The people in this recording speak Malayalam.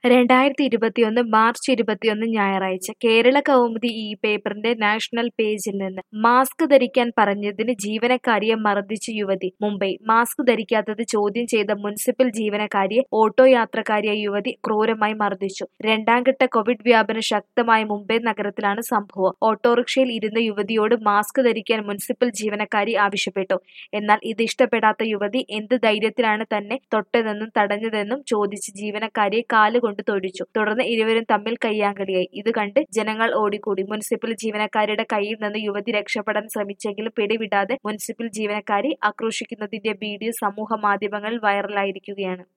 രണ്ടായിരത്തി ഇരുപത്തിയൊന്ന് മാർച്ച് ഇരുപത്തിയൊന്ന് ഞായറാഴ്ച കേരള കൗമുദി ഈ പേപ്പറിന്റെ നാഷണൽ പേജിൽ നിന്ന് മാസ്ക് ധരിക്കാൻ പറഞ്ഞതിന് ജീവനക്കാരിയെ മർദ്ദിച്ച യുവതി മുംബൈ മാസ്ക് ധരിക്കാത്തത് ചോദ്യം ചെയ്ത മുനിസിപ്പൽ ജീവനക്കാരിയെ ഓട്ടോ യാത്രക്കാരിയായ യുവതി ക്രൂരമായി മർദ്ദിച്ചു രണ്ടാംഘട്ട കോവിഡ് വ്യാപനം ശക്തമായ മുംബൈ നഗരത്തിലാണ് സംഭവം ഓട്ടോറിക്ഷയിൽ ഇരുന്ന യുവതിയോട് മാസ്ക് ധരിക്കാൻ മുനിസിപ്പൽ ജീവനക്കാരി ആവശ്യപ്പെട്ടു എന്നാൽ ഇത് ഇഷ്ടപ്പെടാത്ത യുവതി എന്ത് ധൈര്യത്തിലാണ് തന്നെ തൊട്ടതെന്നും തടഞ്ഞതെന്നും ചോദിച്ച് ജീവനക്കാരിയെ കാലുകൊണ്ട് തൊഴിച്ചു തുടർന്ന് ഇരുവരും തമ്മിൽ കയ്യാങ്കളിയായി ഇത് കണ്ട് ജനങ്ങൾ ഓടിക്കൂടി മുനിസിപ്പൽ ജീവനക്കാരിയുടെ കയ്യിൽ നിന്ന് യുവതി രക്ഷപ്പെടാൻ ശ്രമിച്ചെങ്കിലും പിടിവിടാതെ മുനിസിപ്പൽ ജീവനക്കാരി ആക്രോശിക്കുന്നതിന്റെ വീഡിയോ സമൂഹ മാധ്യമങ്ങളിൽ വൈറലായിരിക്കുകയാണ്